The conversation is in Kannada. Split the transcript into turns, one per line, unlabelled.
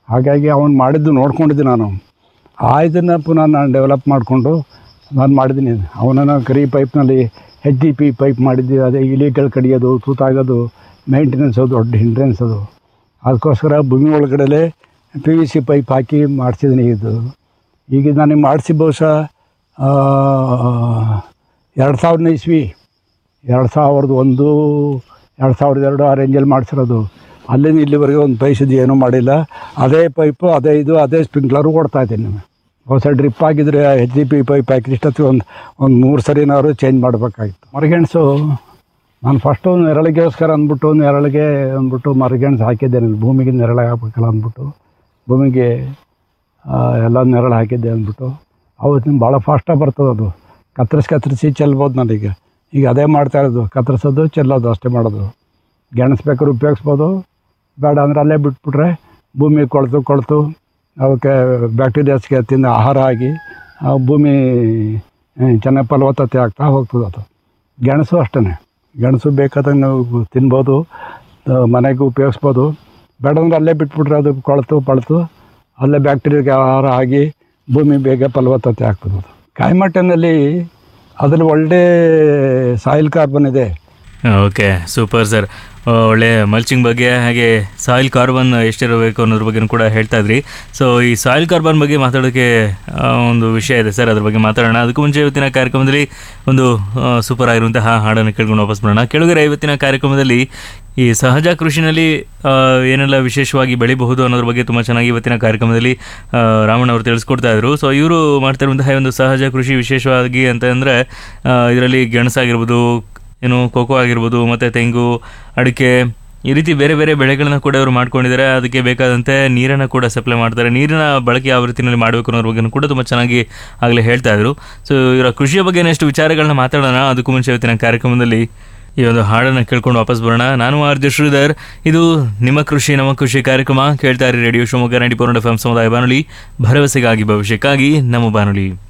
ಹಾಗಾಗಿ ಅವನು ಮಾಡಿದ್ದು ನೋಡ್ಕೊಂಡಿದ್ದೆ ನಾನು ಆ ಇದನ್ನು ಪುನಃ ನಾನು ಡೆವಲಪ್ ಮಾಡಿಕೊಂಡು ನಾನು ಮಾಡಿದ್ದೀನಿ ಅವನನ್ನು ಕರಿ ಪೈಪ್ನಲ್ಲಿ ಹೆಚ್ ಡಿ ಪಿ ಪೈಪ್ ಮಾಡಿದ್ದೆ ಅದೇ ಇಲಿಗಳು ಕಡಿಯೋದು ತೂತಾಗೋದು ಮೇಂಟೆನೆನ್ಸ್ ಅದು ದೊಡ್ಡ ಹಿಂಡ್ರೆನ್ಸ್ ಅದು ಅದಕ್ಕೋಸ್ಕರ ಭೂಮಿ ಒಳಗಡೆ ಪಿ ವಿ ಸಿ ಪೈಪ್ ಹಾಕಿ ಮಾಡಿಸಿದ್ದೀನಿ ಇದು ಈಗ ನನಗೆ ಮಾಡಿಸಿ ಬಹುಶಃ ಎರಡು ಸಾವಿರನೇ ಇಸ್ವಿ ಎರಡು ಸಾವಿರದ ಒಂದು ಎರಡು ಸಾವಿರದ ಎರಡು ಆ ರೇಂಜಲ್ಲಿ ಮಾಡಿಸಿರೋದು ಅಲ್ಲಿಂದ ಇಲ್ಲಿವರೆಗೆ ಒಂದು ಪೈಸದ್ದು ಏನೂ ಮಾಡಿಲ್ಲ ಅದೇ ಪೈಪು ಅದೇ ಇದು ಅದೇ ಸ್ಪ್ರಿಂಕ್ಲರು ಕೊಡ್ತಾ ಇದ್ದೀನಿ ಹೊಸ ಡ್ರಿಪ್ ಆಗಿದ್ರೆ ಎಚ್ ಡಿ ಪಿ ಪೈಪ್ ಹಾಕಿ ಇಷ್ಟೊತ್ತಿಗೆ ಒಂದು ಒಂದು ಮೂರು ಸರಿನಾದ್ರು ಚೇಂಜ್ ಮಾಡಬೇಕಾಗಿತ್ತು ಮರಗೆಣಸು ನಾನು ಫಸ್ಟು ನೆರಳಿಗೋಸ್ಕರ ಅಂದ್ಬಿಟ್ಟು ನೆರಳಿಗೆ ಅಂದ್ಬಿಟ್ಟು ಮರಗೆಣಸು ಹಾಕಿದ್ದೆ ನಾನು ಭೂಮಿಗೆ ನೆರಳು ಹಾಕ್ಬೇಕಲ್ಲ ಅಂದ್ಬಿಟ್ಟು ಭೂಮಿಗೆ ಆ, ಎಲ್ಲ ನೆರಳು ಹಾಕಿದ್ದೆ ಅಂದ್ಬಿಟ್ಟು ಅವತ್ತಿನ ಭಾಳ ಫಾಸ್ಟಾಗಿ ಬರ್ತದೆ ಅದು ಕತ್ತರಿಸಿ ಕತ್ತರಿಸಿ ಚೆಲ್ಬೋದು ನನಗೆ ಈಗ ಅದೇ ಮಾಡ್ತಾ ಇರೋದು ಕತ್ತರಿಸೋದು ಚೆಲ್ಲೋದು ಅಷ್ಟೇ ಮಾಡೋದು ಗೆಣಸು ಬೇಕಾದ್ರೆ ಉಪಯೋಗಿಸ್ಬೋದು ಬೇಡ ಅಂದರೆ ಅಲ್ಲೇ ಬಿಟ್ಬಿಟ್ರೆ ಭೂಮಿ ಕೊಳೆತು ಕೊಳೆತು ಅವಕ್ಕೆ ಬ್ಯಾಕ್ಟೀರಿಯಾಸ್ಗೆ ತಿಂದು ಆಹಾರ ಆಗಿ ಆ ಭೂಮಿ ಆ, ಚೆನ್ನಾಗಿ ಫಲವತ್ತತೆ ಆಗ್ತಾ ಹೋಗ್ತದೆ ಅದು ಗೆಣಸು ಅಷ್ಟೇ ಗೆಣಸು ಬೇಕಾದಂಗೆ ನಾವು ತಿನ್ಬೋದು ಆ, ಮನೆಗೆ ಉಪಯೋಗಿಸ್ಬೋದು ಬೇಡ ಅಂದ್ರೆ ಅಲ್ಲೇ ಬಿಟ್ಬಿಟ್ರೆ ಅದು ಕೊಳೆತು ಪಳೆತು ಅಲ್ಲೇ ಬ್ಯಾಕ್ಟೀರಿಯಾಗೆ ಆಹಾರ ಆಗಿ ಭೂಮಿ ಬೇಗ ಫಲವತ್ತತೆ ಆಗ್ತದೆ ಅದು ಕಾಯಿಮಟ್ಟನಲ್ಲಿ ಅದ್ರಲ್ಲಿ ಒಳ್ಳೆ ಸಾಯಿಲ್ ಕಾರ್ಬನ್ ಇದೆ
ಓಕೆ ಸೂಪರ್ ಸರ್ ಒಳ್ಳೆ ಮಲ್ಚಿಂಗ್ ಬಗ್ಗೆ ಹಾಗೆ ಸಾಯಿಲ್ ಕಾರ್ಬನ್ ಎಷ್ಟಿರಬೇಕು ಅನ್ನೋದ್ರ ಬಗ್ಗೆ ಕೂಡ ಹೇಳ್ತಾ ಇದ್ರಿ ಸೊ ಈ ಸಾಯಿಲ್ ಕಾರ್ಬನ್ ಬಗ್ಗೆ ಮಾತಾಡೋಕ್ಕೆ ಆ, ಒಂದು ವಿಷಯ ಇದೆ ಸರ್ ಅದ್ರ ಬಗ್ಗೆ ಮಾತಾಡೋಣ ಅದಕ್ಕೂ ಮುಂಚೆ ಇವತ್ತಿನ ಕಾರ್ಯಕ್ರಮದಲ್ಲಿ ಒಂದು ಸೂಪರ್ ಆಗಿರುವಂತಹ ಹಾಡನ್ನು ಕೇಳ್ಕೊಂಡು ವಾಪಸ್ ಬರೋಣ ಕೆಳಗರೆ ಇವತ್ತಿನ ಕಾರ್ಯಕ್ರಮದಲ್ಲಿ ಈ ಸಹಜ ಕೃಷಿನಲ್ಲಿ ಆ, ಏನೆಲ್ಲ ವಿಶೇಷವಾಗಿ ಬೆಳಿಬಹುದು ಅನ್ನೋದ್ರ ಬಗ್ಗೆ ತುಂಬ ಚೆನ್ನಾಗಿ ಇವತ್ತಿನ ಕಾರ್ಯಕ್ರಮದಲ್ಲಿ ಆ, ರಾಮಣ್ಣ ಅವರು ತಿಳಿಸ್ಕೊಡ್ತಾ ಇದ್ರು ಸೊ ಇವರು ಮಾಡ್ತಾ ಇರುವಂತಹ ಒಂದು ಸಹಜ ಕೃಷಿ ವಿಶೇಷವಾಗಿ ಅಂತಂದರೆ ಇದರಲ್ಲಿ ಗೆಣಸಾಗಿರ್ಬೋದು ಏನು ಕೋಕೋ ಆಗಿರ್ಬೋದು ಮತ್ತು ತೆಂಗು ಅಡಿಕೆ ಈ ರೀತಿ ಬೇರೆ ಬೇರೆ ಬೆಳೆಗಳನ್ನ ಕೂಡ ಇವರು ಮಾಡ್ಕೊಂಡಿದ್ದಾರೆ ಅದಕ್ಕೆ ಬೇಕಾದಂತೆ ನೀರನ್ನು ಕೂಡ ಸಪ್ಲೈ ಮಾಡ್ತಾರೆ ನೀರಿನ ಬಳಕೆ ಯಾವ ರೀತಿಯಲ್ಲಿ ಮಾಡಬೇಕು ಅನ್ನೋದ್ರ ಬಗ್ಗೆ ಕೂಡ ತುಂಬ ಚೆನ್ನಾಗಿ ಆಗಲೇ ಹೇಳ್ತಾ ಇದ್ರು ಸೊ ಇವರ ಕೃಷಿಯ ಬಗ್ಗೆ ನೆಕ್ಸ್ಟ್ ವಿಚಾರಗಳನ್ನ ಮಾತಾಡೋಣ ಅದಕ್ಕೂ ಮುಂಚೆ ಇವತ್ತಿನ ಕಾರ್ಯಕ್ರಮದಲ್ಲಿ ಈ ಒಂದು ಹಾಡನ್ನು ಕೇಳ್ಕೊಂಡು ವಾಪಸ್ ಬರೋಣ ನಾನು ಆರ್ ಜೆ ಶ್ರೀಧರ್ ಇದು ನಿಮ್ಮ ಕೃಷಿ ನಮ್ಮ ಕೃಷಿ ಕಾರ್ಯಕ್ರಮ ಕೇಳ್ತಾ ಇರಿ radio Shivamogga ninety four F M ಸಮುದಾಯ ಬಾನುಲಿ ಭರವಸೆಗಾಗಿ ಭವಿಷ್ಯಕ್ಕಾಗಿ ನಮ್ಮ ಬಾನುಲಿ